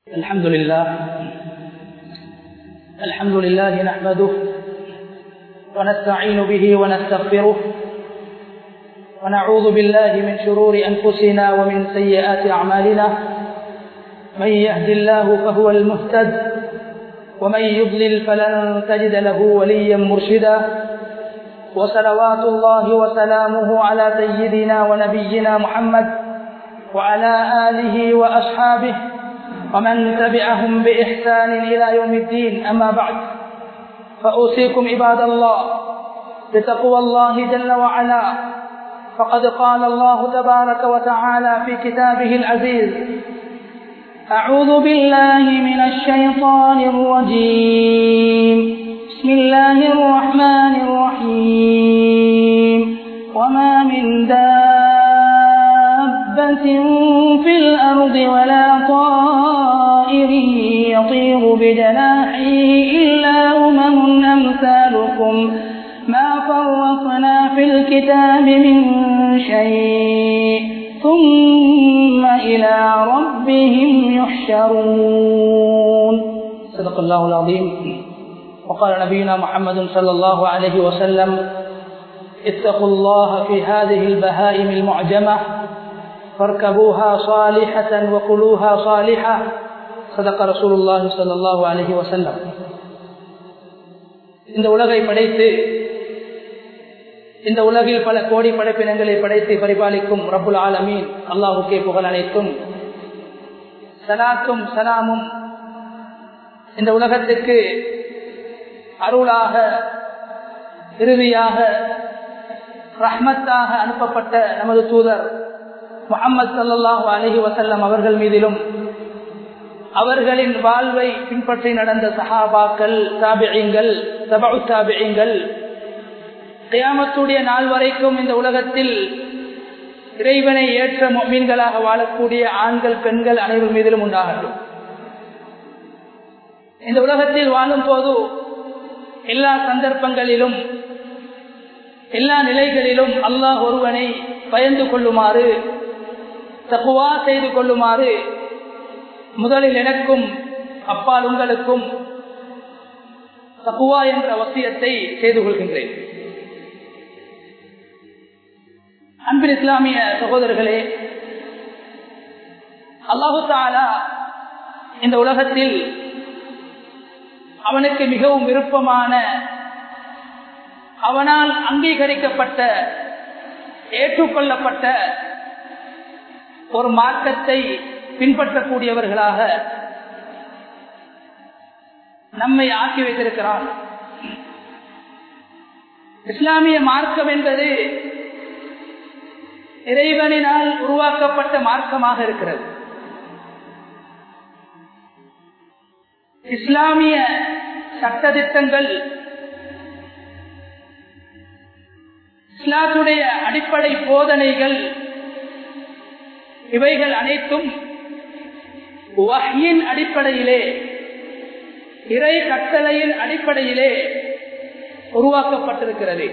الحمد لله الحمد لله نحمده ونستعين به ونستغفره ونعوذ بالله من شرور أنفسنا ومن سيئات أعمالنا من يهد الله فهو المهتد ومن يضلل فلن تجد له وليا مرشدا وصلوات الله وسلامه على سيدنا ونبينا محمد وعلى آله وأصحابه ومن تبعهم بإحسان إلى يوم الدين أما بعد فأوصيكم عباد الله بتقوى الله جل وعلا فقد قال الله تبارك وتعالى في كتابه العزيز أعوذ بالله من الشيطان الرجيم بسم الله الرحمن الرحيم وما من دابة في الأرض ولا طائر يطير بجناحيه إلا أمم أمثالكم ما فرطنا في الكتاب من شيء ثم إلى ربهم يحشرون صدق الله العظيم وقال نبينا محمد صلى الله عليه وسلم اتقوا الله في هذه البهائم المعجمة فاركبوها صالحة وقلوها صالحة صدق رسول الله صلى الله عليه وسلم இந்த உலகை படைத்து இந்த உலகில் பல கோடி படைப்பினங்களை படைத்து பரிபாலிக்கும் ரபுல் ஆலமீன் அல்லாஹுக்கே புகழ் அனைத்தும் சலாத்தும் சலாமும் இந்த உலகத்துக்கு அருளாக இறுதியாக ரஹ்மத்தாக அனுப்பப்பட்ட நமது தூதர் முகமது சல்லாஹூ அலஹி வசல்லம் அவர்கள் மீதிலும் அவர்களின் வாழ்வை பின்பற்றி நடந்த சஹாபாக்கள் தாபியங்கள் தபு தாபியங்கள் கியாமத்துடைய நாள் வரைக்கும் இந்த உலகத்தில் இறைவனை ஏற்ற மீன்களாக வாழக்கூடிய ஆண்கள் பெண்கள் அனைவர் மீதிலும் உண்டாகட்டும் இந்த உலகத்தில் வாழும் போது எல்லா சந்தர்ப்பங்களிலும் எல்லா நிலைகளிலும் அல்லாஹ் ஒருவனை பயந்து கொள்ளுமாறு தகுவா செய்து கொள்ளுமாறு முதலில் எனக்கும் அப்பால் உங்களுக்கும் தகுவா என்ற வசியத்தை செய்து கொள்கின்றேன் அன்பின் இஸ்லாமிய சகோதரர்களே அல்லாஹு தாலா இந்த உலகத்தில் அவனுக்கு மிகவும் விருப்பமான அவனால் அங்கீகரிக்கப்பட்ட ஏற்றுக்கொள்ளப்பட்ட ஒரு மார்க்கத்தை பின்பற்றக்கூடியவர்களாக நம்மை ஆக்கி வைத்திருக்கிறான் இஸ்லாமிய மார்க்கம் என்பது இறைவனினால் உருவாக்கப்பட்ட மார்க்கமாக இருக்கிறது இஸ்லாமிய சட்டத்திட்டங்கள் இஸ்லாத்துடைய அடிப்படை போதனைகள் இவைகள் அனைத்தும் வகையின் அடிப்படையிலே இறை கட்டளையின் அடிப்படையிலே உருவாக்கப்பட்டிருக்கிறது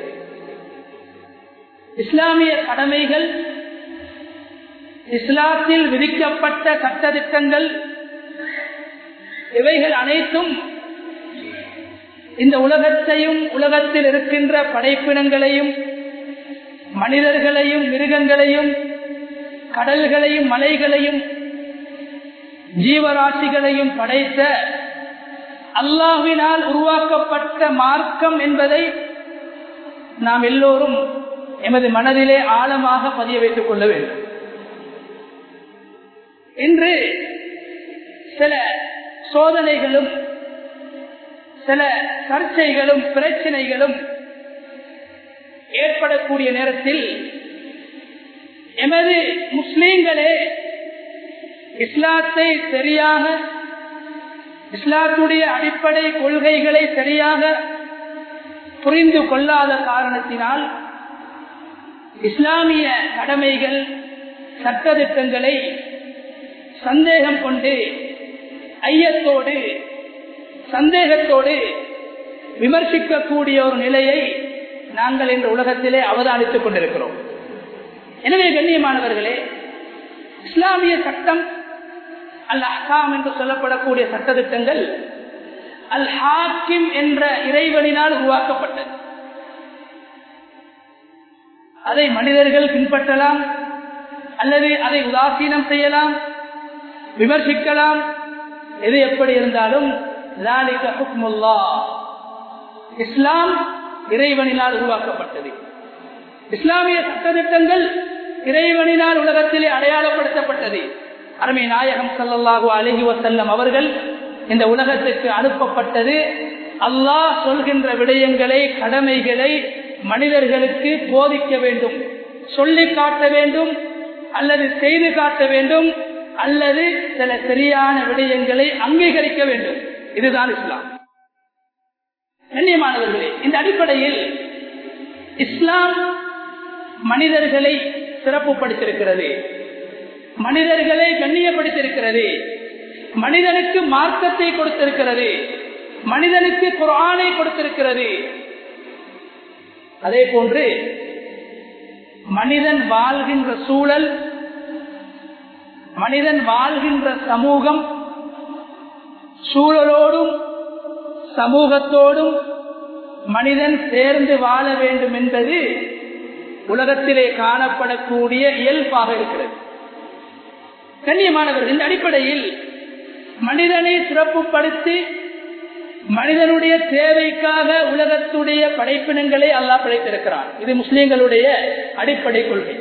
இஸ்லாமிய கடமைகள் இஸ்லாத்தில் விதிக்கப்பட்ட சட்டத்திட்டங்கள் இவைகள் அனைத்தும் இந்த உலகத்தையும் உலகத்தில் இருக்கின்ற படைப்பினங்களையும் மனிதர்களையும் மிருகங்களையும் கடல்களையும் மலைகளையும் ஜீவராசிகளையும் படைத்த அல்லாஹினால் உருவாக்கப்பட்ட மார்க்கம் என்பதை நாம் எல்லோரும் எமது மனதிலே ஆழமாக பதிய வைத்துக் கொள்ள வேண்டும் இன்று சில சோதனைகளும் சில சர்ச்சைகளும் பிரச்சனைகளும் ஏற்படக்கூடிய நேரத்தில் எமது முஸ்லீம்களே இஸ்லாத்தை சரியாக இஸ்லாத்துடைய அடிப்படை கொள்கைகளை சரியாக புரிந்து கொள்ளாத காரணத்தினால் இஸ்லாமிய கடமைகள் சட்டத்திட்டங்களை சந்தேகம் கொண்டு ஐயத்தோடு சந்தேகத்தோடு விமர்சிக்கக்கூடிய ஒரு நிலையை நாங்கள் இந்த உலகத்திலே அவதானித்துக் கொண்டிருக்கிறோம் எனவே கண்ணியமானவர்களே இஸ்லாமிய சட்டம் அல் அஹ்காம் என்று சொல்லப்படக்கூடிய சட்டத்திட்டங்கள் அல் ஹாக்கிம் என்ற இறைவனினால் உருவாக்கப்பட்டது அதை மனிதர்கள் பின்பற்றலாம் அல்லது அதை உதாசீனம் செய்யலாம் விமர்சிக்கலாம் எது எப்படி இருந்தாலும் இஸ்லாம் இறைவனினால் உருவாக்கப்பட்டது இஸ்லாமிய சட்டத்திட்டங்கள் இறைவனினால் உலகத்திலே அடையாளப்படுத்தப்பட்டது அருமை நாயகம் சல்லாஹூ அலஹி வசல்லம் அவர்கள் இந்த உலகத்திற்கு அனுப்பப்பட்டது அல்லாஹ் சொல்கின்ற விடயங்களை கடமைகளை மனிதர்களுக்கு போதிக்க வேண்டும் சொல்லி காட்ட வேண்டும் அல்லது செய்து காட்ட வேண்டும் அல்லது சில சரியான விடயங்களை அங்கீகரிக்க வேண்டும் இதுதான் இஸ்லாம் கண்ணியமானவர்களே இந்த அடிப்படையில் இஸ்லாம் மனிதர்களை சிறப்புப்படுத்திருக்கிறது மனிதர்களை கண்ணியப்படுத்திருக்கிறது மனிதனுக்கு மார்க்கத்தை கொடுத்திருக்கிறது மனிதனுக்கு குரானை கொடுத்திருக்கிறது அதே போன்று மனிதன் வாழ்கின்ற சூழல் மனிதன் வாழ்கின்ற சமூகம் சூழலோடும் சமூகத்தோடும் மனிதன் சேர்ந்து வாழ வேண்டும் என்பது உலகத்திலே காணப்படக்கூடிய இயல்பாக இருக்கிறது கண்ணியமானவர்கள் இந்த அடிப்படையில் மனிதனை சிறப்புப்படுத்தி மனிதனுடைய தேவைக்காக உலகத்துடைய படைப்பினங்களை அல்லாஹ் படைத்திருக்கிறான் இது முஸ்லிம்களுடைய அடிப்படை கொள்கை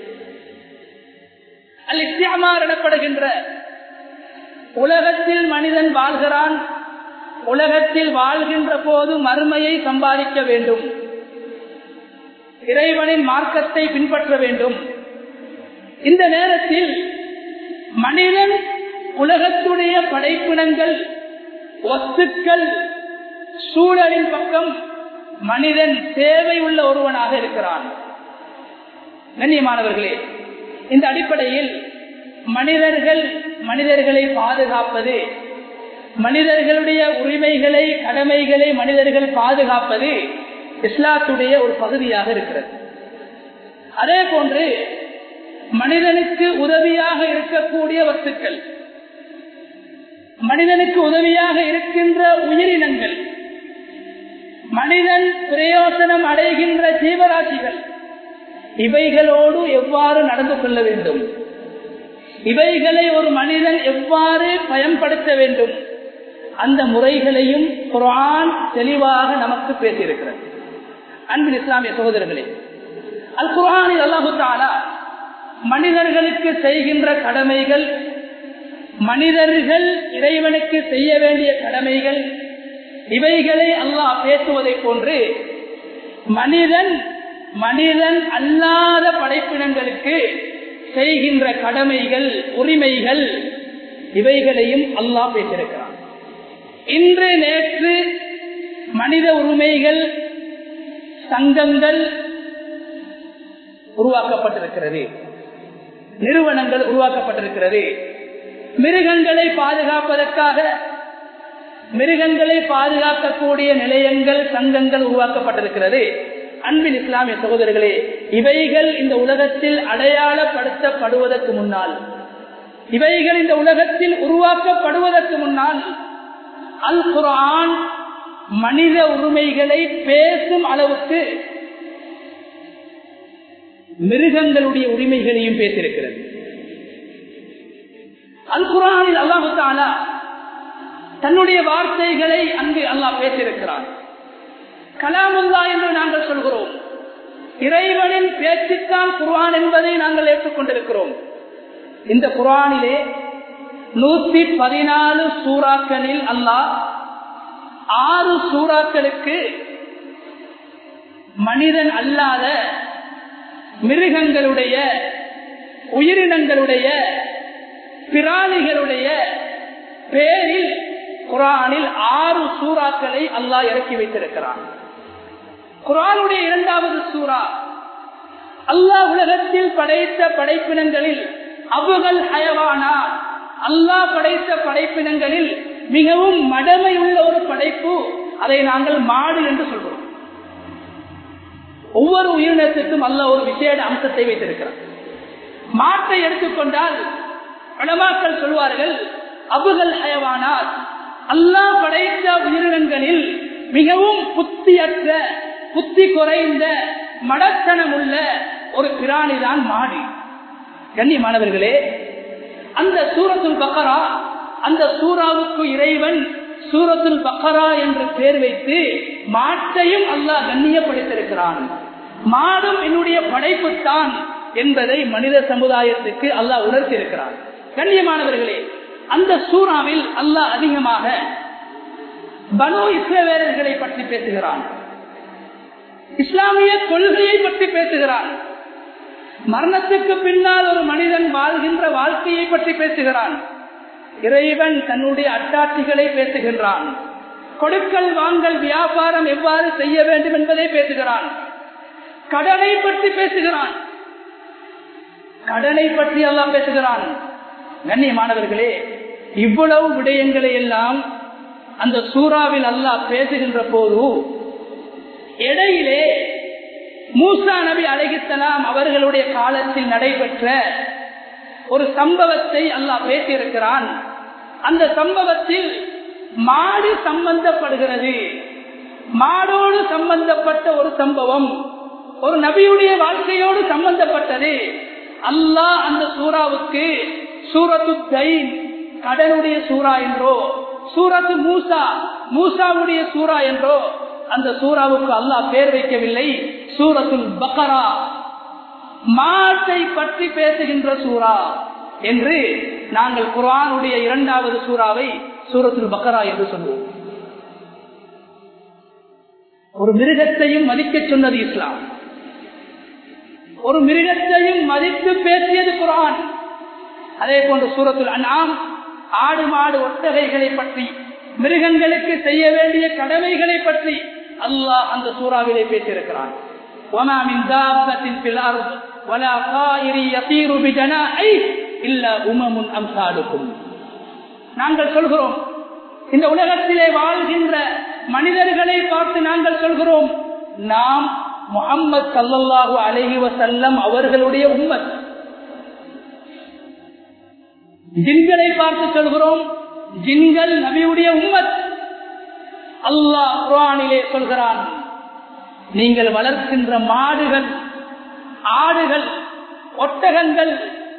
அல் இஸ்லாமார் எனப்படுகின்ற உலகத்தில் மனிதன் வாழ்கிறான் உலகத்தில் வாழ்கின்ற போது மறுமையை சம்பாதிக்க வேண்டும் இறைவனின் மார்க்கத்தை பின்பற்ற வேண்டும் இந்த நேரத்தில் மனிதன் உலகத்துடைய படைப்பினங்கள் ஒத்துக்கள் சூழலின் பக்கம் மனிதன் தேவை உள்ள ஒருவனாக இருக்கிறான் கண்ணியமானவர்களே இந்த அடிப்படையில் மனிதர்கள் மனிதர்களை பாதுகாப்பது மனிதர்களுடைய உரிமைகளை கடமைகளை மனிதர்கள் பாதுகாப்பது இஸ்லாத்துடைய ஒரு பகுதியாக இருக்கிறது அதே போன்று மனிதனுக்கு உதவியாக இருக்கக்கூடிய வஸ்துக்கள் மனிதனுக்கு உதவியாக இருக்கின்ற உயிரினங்கள் மனிதன் பிரயோசனம் அடைகின்ற ஜீவராசிகள் இவைகளோடு எவ்வாறு நடந்து கொள்ள வேண்டும் இவைகளை ஒரு மனிதன் எவ்வாறு பயன்படுத்த வேண்டும் அந்த முறைகளையும் குரான் தெளிவாக நமக்கு பேசியிருக்கிறது அன்பின் இஸ்லாமிய சகோதரர்களே அல் குரானில் அல்லாஹு தாலா மனிதர்களுக்கு செய்கின்ற கடமைகள் மனிதர்கள் இறைவனுக்கு செய்ய வேண்டிய கடமைகள் இவைகளை அல்லாஹ் பேசுவதை போன்று மனிதன் மனிதன் அல்லாத படைப்பினங்களுக்கு செய்கின்ற கடமைகள் உரிமைகள் இவைகளையும் அல்லாஹ் பேசியிருக்கிறான் இன்று நேற்று மனித உரிமைகள் சங்கங்கள் உருவாக்கப்பட்டிருக்கிறது நிறுவனங்கள் உருவாக்கப்பட்டிருக்கிறது மிருகங்களை பாதுகாப்பதற்காக மிருகங்களை பாதுகாக்கக்கூடிய நிலையங்கள் சங்கங்கள் உருவாக்கப்பட்டிருக்கிறது அன்பின் இஸ்லாமிய சகோதரர்களே இவைகள் இந்த உலகத்தில் அடையாளப்படுத்தப்படுவதற்கு முன்னால் இவைகள் இந்த உலகத்தில் உருவாக்கப்படுவதற்கு முன்னால் அல் குரான் மனித உரிமைகளை பேசும் அளவுக்கு மிருகங்களுடைய உரிமைகளையும் பேசியிருக்கிறது அல் குரானில் அல்லாஹு தாலா தன்னுடைய வார்த்தைகளை அங்கு அல்லாஹ் பேசியிருக்கிறார் கலாமுல்லா என்று நாங்கள் சொல்கிறோம் இறைவனின் பேச்சுத்தான் குர்ஆன் என்பதை நாங்கள் ஏற்றுக்கொண்டிருக்கிறோம் இந்த குர்ஆனிலே நூத்தி பதினாலு சூறாக்களில் அல்லாஹ் ஆறு சூறாக்களுக்கு மனிதன் அல்லாத மிருகங்களுடைய உயிரினங்களுடைய பிராணிகளுடைய பேரில் குரானில் ஆறு சூறாக்களை அல்லாஹ் இறக்கி வைத்திருக்கிறான் குரானுடைய இரண்டாவது சூறா அல்லாஹ் உலகத்தில் படைத்த படைப்பினங்களில் அவுகள் ஹயவானா அல்லாஹ் படைத்த படைப்பினங்களில் மிகவும் மடமை உள்ள ஒரு படைப்பு அதை நாங்கள் மாடு என்று சொல்கிறோம் ஒவ்வொரு உயிரினத்துக்கும் அல்ல ஒரு விசேட அம்சத்தை வைத்திருக்கிறார் மாட்டை எடுத்துக்கொண்டால் உலமாக்கள் சொல்வார்கள் அபுகள் ஹயவானார் அல்லாஹ் படைத்த உயிரினங்களில் மிகவும் புத்தியற்ற புத்தி குறைந்த மடத்தனம் உள்ள ஒரு பிராணிதான் மாடு கண்ணியமானவர்களே அந்த சூரத்துல் பக்கரா அந்த சூறாவுக்கு இறைவன் சூரத்துல் பக்கரா என்று பெயர் வைத்து மாட்டையும் அல்லாஹ் கண்ணியப்படுத்திருக்கிறான் மாடும் என்னுடைய படைப்புத்தான் என்பதை மனித சமுதாயத்துக்கு அல்லாஹ் உணர்த்தியிருக்கிறான் கண்ணியமானவர்களே அந்த சூறாவில் அல்லாஹ் அதிகமாக பனு இஸ்ரவேலர்களை பற்றி பேசுகிறான் இஸ்லாமிய கொள்கையை பற்றி பேசுகிறான் மரணத்துக்கு பின்னால் ஒரு மனிதன் வாழ்கின்ற வாழ்க்கையை பற்றி பேசுகிறான் இறைவன் தன்னுடைய அட்டாட்சிகளை பேசுகின்றான் கொடுக்கல் வாங்கல் வியாபாரம் எவ்வாறு செய்ய வேண்டும் என்பதை பேசுகிறான் கடனை பற்றி பேசுகிறான் கடனை பற்றி எல்லாம் பேசுகிறான் கண்ணியமானவர்களே இவ்வளவு விடயங்களை எல்லாம் அந்த சூறாவில் அல்லாஹ் பேசுகின்ற போது இடையிலே மூசா நபி அழகித்தலாம் அவர்களுடைய காலத்தில் நடைபெற்ற ஒரு சம்பவத்தை அல்லாஹ் பேசியிருக்கிறான் அந்த சம்பவத்தில் மாடு சம்பந்தப்படுகிறது மாடோடு சம்பந்தப்பட்ட ஒரு சம்பவம் ஒரு நபியுடைய வாழ்க்கையோடு சம்பந்தப்பட்டது அல்லாஹ் அந்த சூறாவுக்கு சூரத்து தைன் கடனுடைய சூறா என்றோ சூரத்து மூசா மூசாவுடைய சூறா என்றோ அந்த சூறாவுக்கு அல்லாஹ் பேர் வைக்கவில்லை சூரத்துல் பக்கரா மாட்டை பற்றி பேசுகின்ற சூறா என்று நாங்கள் குரானுடைய இரண்டாவது சூறாவை சூரத்துல் பக்கரா என்று சொல்வோம் ஒரு மிருகத்தையும் மதிக்க சொன்னது இஸ்லாம் ஒரு மிருகத்தையும் மதித்து பேசியது குரான் அதே போன்று சூரத்துல் அண்ணாம் ஆடு மாடு ஒட்டகைகளை பற்றி மிருகங்களுக்கு செய்ய வேண்டிய கடமைகளை பற்றி அல்லாஹ் அந்த சூறாவிலே பேசியிருக்கிறான் وما من دابة في الأرض ولا طائر يطير بجناحيه إلا أمم أمثالكم நாங்கள் சொல்கிறோம் இந்த உலகத்திலே வாழ்கின்ற மனிதர்களை பார்த்து நாங்கள் சொல்கிறோம் நாம் முகம்மது சல்லல்லாஹு அலஹி வசல்லம் அவர்களுடைய உம்மத் ஜின்களை பார்த்து சொல்கிறோம் ஜின்கள் நபியுடைய உம்மத் அல்லாஹ் குரானிலே சொல்கிறான் நீங்கள் வளர்க்கின்ற மாடுகள் ஆடுகள் ஒட்டகங்கள்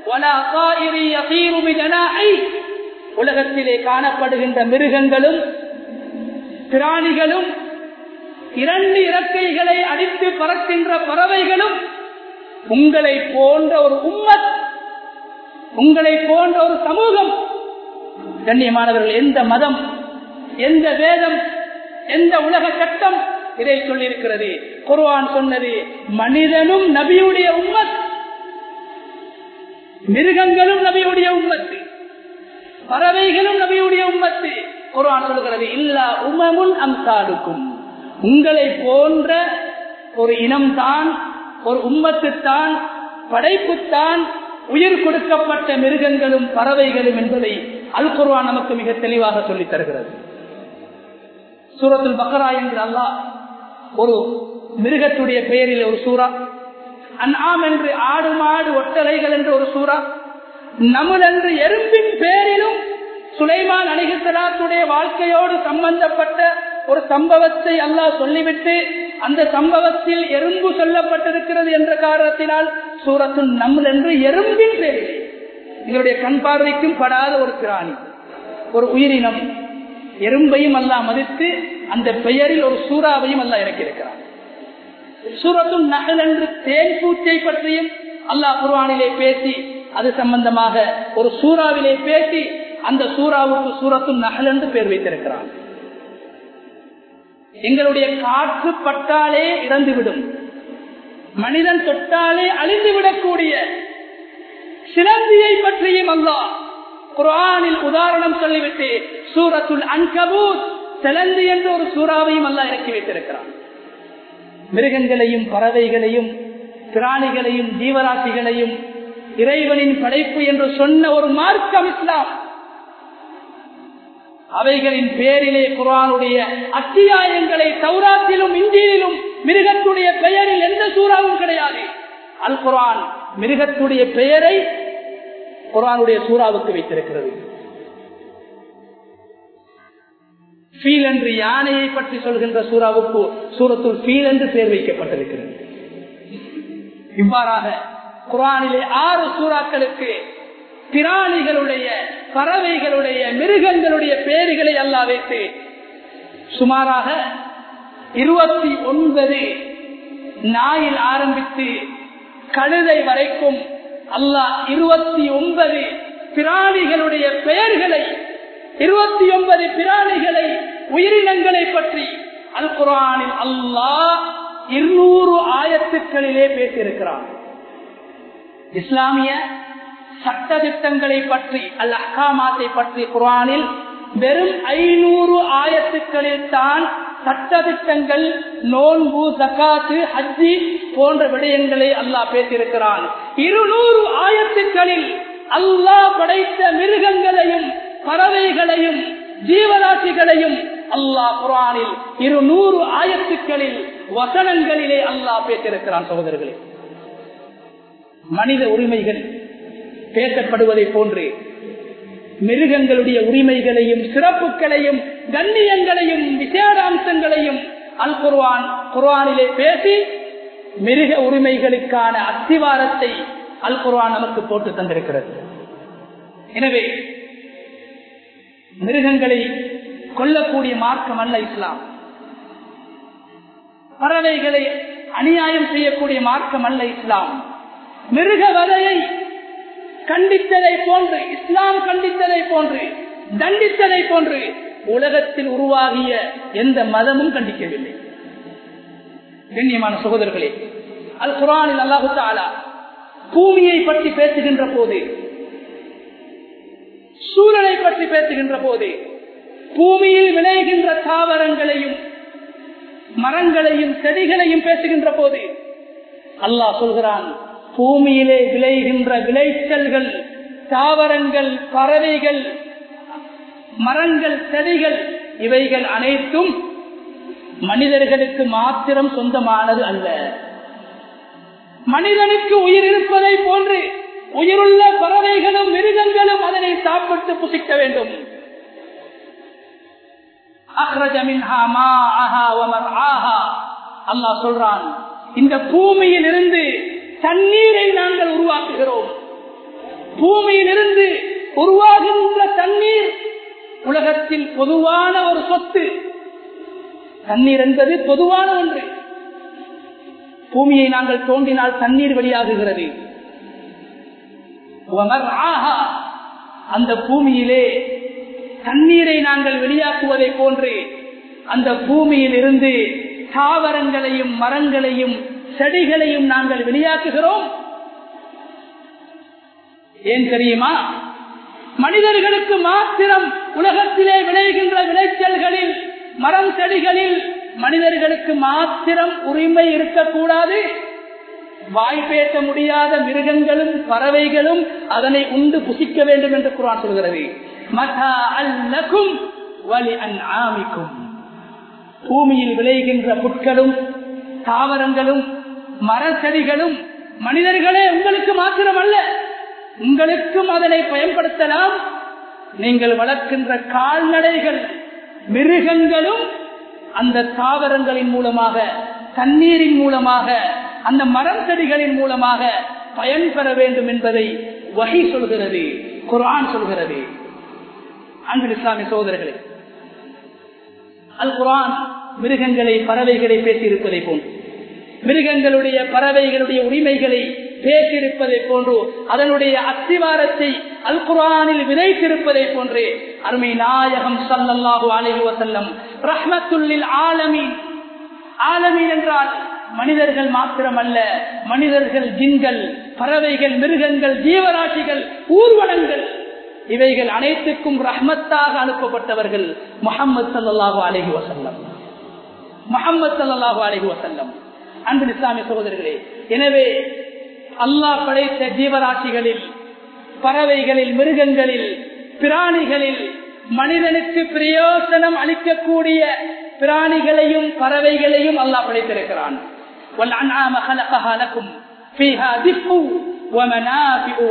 உலகத்திலே காணப்படுகின்ற மிருகங்களும் பிராணிகளும் இரண்டு இறக்கைகளை அடித்து பறக்கின்ற பறவைகளும் உங்களை போன்ற ஒரு உம்மத் உங்களை போன்ற ஒரு சமூகம் கண்ணியமானவர்கள் எந்த மதம் எந்த வேதம் எந்த உலக சட்டம் இதை சொல்லியிருக்கிறது குர்வான் சொன்னது மனிதனும் நபியுடைய உம்மத் மிருகங்களும் நபியுடைய உம்மத்து பறவைகளும் நபியுடைய உம்மத்து குர்வான் சொல்கிறது இல்லா உமமுன் அம்சாடுக்கும் உங்களை போன்ற ஒரு இனம்தான் ஒரு உம்மத்துத்தான் படைப்புத்தான் உயிர் கொடுக்கப்பட்ட மிருகங்களும் பறவைகளும் என்பதை அல் குர்வான் நமக்கு மிக தெளிவாக சொல்லித் தருகிறது சூரத்துல் பக்ரா என்று அல்லாஹ் ஒரு மிருகத்துடைய பெயரில் ஒரு சூறா அன்ஆம் என்று ஆடு மாடு ஒட்டலைகள் என்று ஒரு சூறா நமுல் என்று எறும்பின் பேரிலும் சுலைமான் அலிகலாத்துடைய வாழ்க்கையோடு சம்பந்தப்பட்ட ஒரு சம்பவத்தை அல்லாஹ் சொல்லிவிட்டு அந்த சம்பவத்தில் எறும்பு சொல்லப்பட்டிருக்கிறது என்ற காரணத்தினால் சூரத்து நமுல் என்று எறும்பின் பேரில் எங்களுடைய கண் பார்வைக்கும் படாத ஒரு பிராணி ஒரு உயிரினம் எறும்பையும் அல்லாஹ் மதித்து அந்த பெயரில் ஒரு சூறாவையும் அல்லாஹ் இறக்கியிருக்கிறார் சூரத்தும் நகல் என்று தேன் பூச்சை பற்றியும் அல்லாஹ் குர்வானிலே பேசி அது சம்பந்தமாக ஒரு சூறாவிலே பேசி அந்த சூறாவுக்கு சூரத்தும் நகல் என்று பெயர் வைத்திருக்கிறார் எங்களுடைய காற்று பட்டாலே இறந்துவிடும் மனிதன் தொட்டாலே அழிந்துவிடக்கூடிய சிலந்தியை பற்றியும் அல்லாஹ் குரானில் உதாரணம் சொல்லிவிட்டு சூரத்துல் அன்கபூத் சிலந்தி என்ற ஒரு சூறாவையும் அல்ல இறக்கி வைத்திருக்கிறான் மிருகங்களையும் பறவைகளையும் பிராணிகளையும் ஜீவராசிகளையும் இறைவனின் படைப்பு என்று சொன்ன ஒரு மார்க்கம் இஸ்லாம் அவைகளின் பேரிலே குரானுடைய அத்தியாயங்களை சௌராத்திலும் இந்தியிலும் மிருகத்துடைய பெயரில் எந்த சூறாவும் கிடையாது அல் குரான் மிருகத்துடைய பெயரை குரானுடைய சூறாவுக்கு வைத்திருக்கிறது ஃபீல் என்று யானையை பற்றி சொல்கின்ற சூறாவுக்கு சூரத்துள் ஃபீல் என்று பேர் வைக்கப்பட்டிருக்கிறது இவ்வாறாக குரானிலே ஆறு சூறாக்களுக்கு பிராணிகளுடைய பறவைகளுடைய மிருகங்களுடைய பேர்களை அல்லா வைத்து சுமாராக இருபத்தி ஒன்பது நாயில் ஆரம்பித்து கழுதை வரைக்கும் அல்லாஹ் இருபத்தி ஒன்பது பிராணிகளுடைய பெயர்களை இருபத்தி ஒன்பது பிராணிகளை உயிரினங்களை பற்றி அல் குரானில் அல்லாஹ் இருநூறு ஆயத்துக்களிலே பேசியிருக்கிறான் இஸ்லாமிய சட்ட திட்டங்களை பற்றி அல் அஹாமாத்தை பற்றி குரானில் வெறும் ஐநூறு ஆயத்துக்களில் தான் சட்ட திட்டங்கள் நோன்பு ஜக்காத்து ஹஜ்ஜி போன்ற விடயங்களை அல்லாஹ் பேசியிருக்கிறான் இருநூறு ஆயத்துக்களில் அல்லாஹ் படைத்த மிருகங்களையும் பறவைகளையும் ஜீவராசிகளையும் அல்லாஹ் குரானில் இருநூறு ஆயத்துக்களில் வசனங்களிலே அல்லாஹ் பேசியிருக்கிறான் சகோதரர்களே மனித உரிமைகள் பேசப்படுவதை போன்று மிருகங்களுடைய உரிமைகளையும் சிறப்புகளையும் கண்ணியங்களையும் விசேடாம்சங்களையும் அல் குர்வான் குர்வானிலே பேசி மிருக உரிமைகளுக்கான அத்திவாரத்தை அல் குர்வான் நமக்கு போட்டு தந்திருக்கிறது எனவே மிருகங்களை கொல்லக்கூடிய மார்க்கம் அல்ல இஸ்லாம் பறவைகளை அநியாயம் செய்யக்கூடிய மார்க்கம் அல்ல இஸ்லாம் மிருக வதையை கண்டித்ததை போன்று இஸ்லாம் கண்டித்ததை போன்று தண்டித்ததை போன்று உலகத்தில் உருவாகிய எந்த மதமும் கண்டிக்கவில்லை கண்ணியமான சகோதரர்களே அல் குரானில் அல்லாஹு தாலா பூமியை பற்றி பேசுகின்ற போது சூழலை பற்றி பேசுகின்ற போது பூமியில் விளைகின்ற தாவரங்களையும் மரங்களையும் செடிகளையும் பேசுகின்ற போது அல்லாஹ் சொல்கிறான் பூமியிலே விளைகின்ற விளைச்சல்கள் தாவரங்கள் பறவைகள் மரங்கள் செடிகள் இவைகள் அனைத்தும் மனிதர்களுக்கு மாத்திரம் சொந்தமானது அல்ல மனிதனுக்கு உயிர் இருப்பதை போன்று உயிருள்ள பறவைகளும் மிருகங்களும் அதனை சாப்பிட்டு புசிக்க வேண்டும் அல்லாஹ் சொல்றான் இந்த பூமியில் இருந்து தண்ணீரை நாங்கள் உருவாக்குகிறோம் பூமியில் இருந்து உருவாகின்ற தண்ணீர் உலகத்தில் பொதுவான ஒரு சொத்து தண்ணீர் என்பது பொதுவான ஒன்று பூமியை நாங்கள் தோண்டினால் தண்ணீர் வெளியாகுகிறது அந்த பூமியிலே தண்ணீரை நாங்கள் வெளியாக்குவதை போன்று அந்த பூமியில் இருந்து தாவரங்களையும் மரங்களையும் செடிகளையும் நாங்கள் வெளியாக்குகிறோம் ஏன் தெரியுமா மனிதர்களுக்கு மாத்திரம் உலகத்திலே விளைகின்ற விளைச்சல்களில் மரம் செடிகளில் மனிதர்களுக்கு மாத்திரம் உரிமை இருக்கக்கூடாது வாய் பேச முடியாத மிருகங்களும் பறவைகளும் அதனை உண்டு புசிக்க வேண்டும் என்று குரான் சொல்கிறது மதா அல்லக்கும் வலி அன் ஆமிக்கும் பூமியில் விளைகின்ற புட்களும் தாவரங்களும் மர செடிகளும் மனிதர்களே உங்களுக்கு மாத்திரம் அல்ல உங்களுக்கும் அதனை பயன்படுத்தலாம் நீங்கள் வளர்க்கின்ற கால்நடைகள் மிருகங்களும் அந்த தாவரங்களின் மூலமாக தண்ணீரின் மூலமாக அந்த மரம் செடிகளின் மூலமாக பயன்பெற வேண்டும் என்பதை வகை சொல்கிறது குரான் சொல்கிறது அன்பு இஸ்லாமிய சோதரர்களே அல் குரான் மிருகங்களை பறவைகளை பேசியிருப்பதை போன்று மிருகங்களுடைய பறவைகளுடைய உரிமைகளை பேசியிருப்பதை போன்று அதனுடைய அத்திவாரத்தை அல் குரானில் விதைத்திருப்பதை போன்று அருமை நாயகம் சல்லல்லாஹு அலைஹி வசல்லம் ரஹ்மத்துல்லில் ஆலமீன் ஆலமீன் என்றால் மனிதர்கள் மாத்திரமல்ல மனிதர்கள் ஜின்கள் பறவைகள் மிருகங்கள் ஜீவராசிகள் ஊர்வலங்கள் இவைகள் அனைத்துக்கும் ரஹ்மத்தாக அனுப்பப்பட்டவர்கள் முகமது சல்லாஹூ அலஹி வசல்லம் முகமது சல்லாஹூ அலஹி வசல்லம் அன்பு இஸ்லாமிய சகோதரர்களே எனவே அல்லாஹ் படைத்த ஜீவராசிகளில் பறவைகளில் மிருகங்களில் பிராணிகளில் மனிதனுக்கு பிரயோசனம் அளிக்கக்கூடிய பிராணிகளையும் பறவைகளையும் அல்லாஹ் படைத்திருக்கிறான்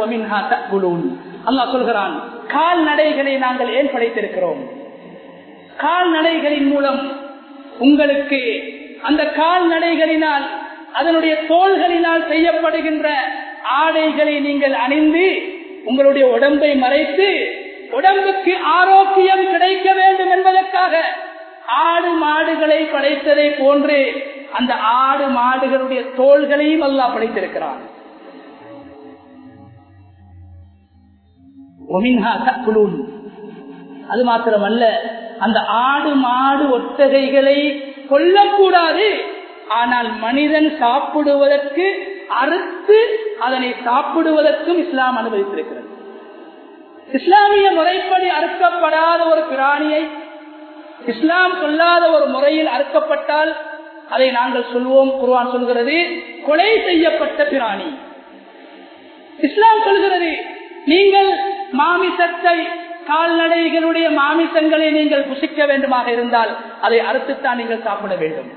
அல்லாஹ் சொல்கிறான் கால்நடைகளை நாங்கள் ஏன் படைத்திருக்கிறோம் கால்நடைகளின் மூலம் உங்களுக்கு அந்த கால்நடைகளினால் அதனுடைய தோள்களினால் செய்யப்படுகின்ற ஆடைகளை நீங்கள் அணிந்து உங்களுடைய உடம்பை மறைத்து உடம்புக்கு ஆரோக்கியம் கிடைக்க வேண்டும் என்பதற்காக ஆடு மாடுகளை படைத்ததை போன்று அந்த ஆடு மாடுகளுடைய தோள்களையும் அல்லாஹ் படைத்திருக்கிறான் ஒமின்ஹா தக்குலூன் அது மாத்திரமல்ல அந்த ஆடு மாடு ஒட்டகைகளை கொல்லக்கூடாது ஆனால் மனிதன் சாப்பிடுவதற்கு அறுத்து அதனை சாப்பிடுவதற்கும் இஸ்லாம் அனுமதித்திருக்கிறது இஸ்லாமிய முறைப்படி அறுக்கப்படாத ஒரு பிராணியை இஸ்லாம் சொல்லாத ஒரு முறையில் அறுக்கப்பட்டால் அதை நாங்கள் சொல்வோம் குர்வான் சொல்கிறது கொலை செய்யப்பட்ட பிராணி இஸ்லாம் சொல்கிறது நீங்கள் மாமிசத்தை கால்நடைகளுடைய மாமிசங்களை நீங்கள் புசிக்க வேண்டுமாக இருந்தால் அதை அறுத்துத்தான் நீங்கள் சாப்பிட வேண்டும்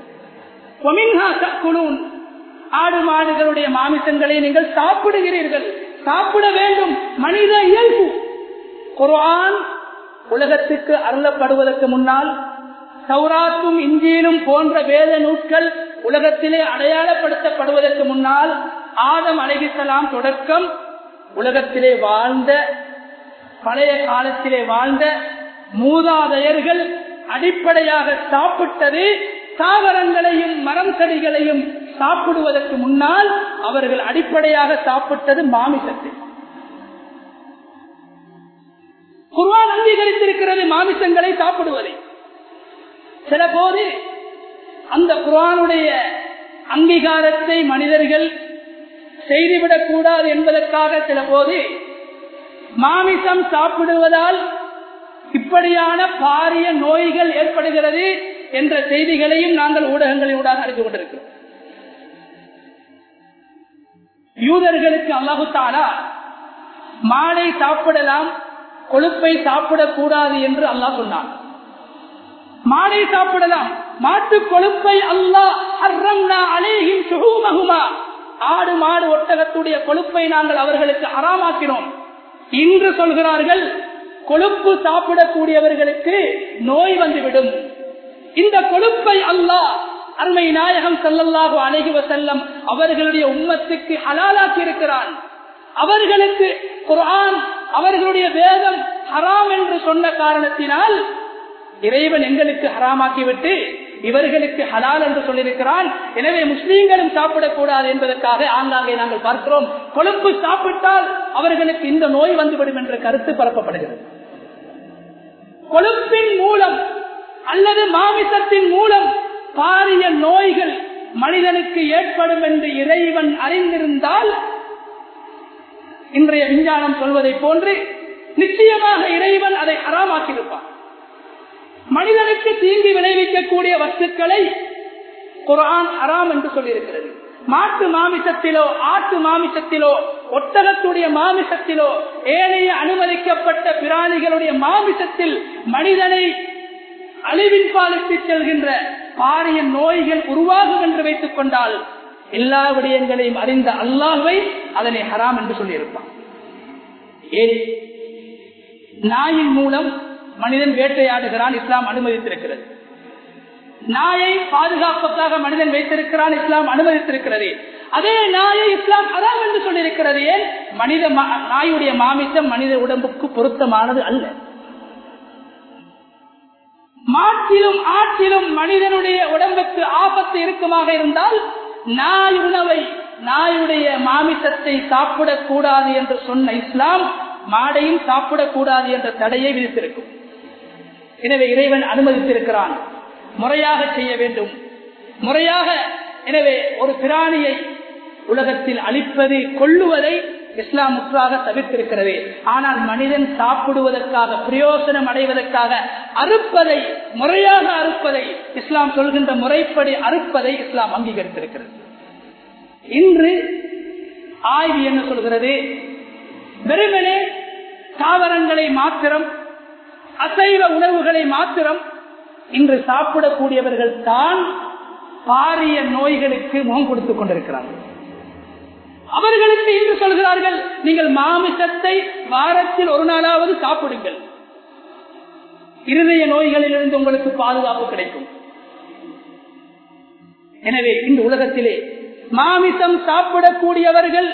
ஆடு மாடுகளுடைய மாமிசங்களை நீங்கள் சாப்பிடுகிறீர்கள் சாப்பிட வேண்டும் மனித இயல்பு குர்ஆன் உலகத்துக்கு அருளப்படுவதற்கு முன்னால் சௌராத்தும் இஞ்சியிலும் போன்ற வேத நூட்கள் உலகத்திலே அடையாளப்படுத்தப்படுவதற்கு முன்னால் ஆதம் அழகிசலாம் தொடக்கம் உலகத்திலே வாழ்ந்த பழைய காலத்திலே வாழ்ந்த மூதாதையர்கள் அடிப்படையாக சாப்பிட்டது தாவரங்களையும் மரம் செடிகளையும் சாப்பிடுவதற்கு முன்னால் அவர்கள் அடிப்படையாக சாப்பிட்டது மாமிசத்தை குர்வான் அங்கீகரித்திருக்கிறது மாமிசங்களை சாப்பிடுவதை சில போது அந்த குர்வானுடைய அங்கீகாரத்தை மனிதர்கள் செய்துவிடக் கூடாது என்பதற்காக சில போது மாமிசம் சாப்பிடுவதால் இப்படியான பாரிய நோய்கள் ஏற்படுகிறது என்ற செய்திகளையும் நாங்கள் ஊடகங்களின் ஊடாக அறிந்து கொண்டிருக்கிறோம் யூதர்களுக்கு அல்லாஹுத்தாலா மாலை சாப்பிடலாம் கொழுப்பை சாப்பிடக்கூடாது என்று அல்லாஹ் சொன்னான் மாடை சாப்பிடலாம் மாட்டு கொழுப்பை அல்லாஹ் அலேஹிம் சுகூமகுமா ஆடு மாடு ஒட்டகத்துடைய கொழுப்பை நாங்கள் அவர்களுக்கு அறாமாக்கினோம் இன்று சொல்கிறார்கள் கொழுப்பு சாப்பிடக்கூடியவர்களுக்கு நோய் வந்துவிடும் இந்த கொழுப்பை அல்லாஹ் அருமை நாயகம் செல்லல்லாக அழகி செல்லம் அவர்களுடைய உம்மத்துக்கு ஹலாலாக்கி இருக்கிறான் அவர்களுக்கு குரான் அவர்களுடைய வேதம் ஹராம் என்று சொன்ன காரணத்தினால் இறைவன் எங்களுக்கு ஹராமாக்கிவிட்டு இவர்களுக்கு ஹலால் என்று சொல்லியிருக்கிறான் எனவே முஸ்லீம்களும் சாப்பிடக்கூடாது என்பதற்காக ஆங்காங்கே நாங்கள் பார்க்கிறோம் கொழுப்பு சாப்பிட்டால் அவர்களுக்கு இந்த நோய் வந்துவிடும் என்ற கருத்து பரப்பப்படுகிறது கொழுப்பின் மூலம் அல்லது மாமிசத்தின் மூலம் பாரிய நோய்கள் மனிதனுக்கு ஏற்படும் என்று இறைவன் அறிந்திருந்தால் இன்றைய விஞ்ஞானம் சொல்வதை போன்று நிச்சயமாக இறைவன் அதை அறாமாக்கியிருப்பான் மனிதனுக்கு தீங்கு விளைவிக்கக்கூடிய வஸ்துக்களை குரான் அறாம் என்று சொல்லியிருக்கிறது மாட்டு மாமிசத்திலோ ஆட்டு மாமிசத்திலோ ஒட்டகத்துடைய மாமிசத்திலோ ஏனைய அனுமதிக்கப்பட்ட பிராணிகளுடைய மாமிசத்தில் மனிதனை அழிவின் பாலித்து செல்கின்ற பாரிய நோய்கள் உருவாகும் என்று வைத்துக் கொண்டால் எல்லா விடயங்களையும் அறிந்த அல்லாஹ்வை அதனை ஹராம் என்று சொல்லியிருப்பான் ஏன் நாயின் மூலம் மனிதன் வேட்டையாடுகிறான் இஸ்லாம் அனுமதித்திருக்கிறது நாயை பாதுகாப்புக்காக மனிதன் வைத்திருக்கிறான் இஸ்லாம் அனுமதித்திருக்கிறது அதே நாயை இஸ்லாம் அதான் என்று சொல்லியிருக்கிறது ஏன் மனித நாயுடைய மாமிசம் மனித உடம்புக்கு பொருத்தமானது அல்ல மாட்டிலும் ஆட்டிலும் மனிதனுடைய உடம்புக்கு ஆபத்து இருக்குமாக இருந்தால் நாய் உணவை நாயுடைய மாமிசத்தை சாப்பிடக்கூடாது என்று சொன்ன இஸ்லாம் மாடையும் சாப்பிடக்கூடாது என்ற தடையை விதித்திருக்கும் எனவே இறைவன் அனுமதித்திருக்கிறான் முறையாக செய்ய வேண்டும் முறையாக எனவே ஒரு பிராணியை உலகத்தில் அழிப்பது கொள்ளுவதை இஸ்லாம் முற்றாக தவிர்த்திருக்கிறது ஆனால் மனிதன் சாப்பிடுவதற்காக பிரயோசனம் அடைவதற்காக அறுப்பதை முறையாக அறுப்பதை இஸ்லாம் சொல்கின்ற முறைப்படி அறுப்பதை இஸ்லாம் அங்கீகரித்திருக்கிறது இன்று ஆய்வு என்ன சொல்கிறது வெறுமனே தாவரங்களை மாத்திரம் அசைவ உணவுகளை மாத்திரம் இன்று சாப்பிடக்கூடியவர்கள் தான் பாரிய நோய்களுக்கு முகம் கொடுத்துக் கொண்டிருக்கிறார்கள் அவர்களுக்கு இன்று சொல்கிறார்கள் நீங்கள் மாமிசத்தை வாரத்தில் ஒரு நாளாவது சாப்பிடுங்கள் இருதய நோய்களிலிருந்து உங்களுக்கு பாதுகாப்பு கிடைக்கும் எனவே இந்த உலகத்திலே மாமிசம் சாப்பிடக்கூடியவர்கள்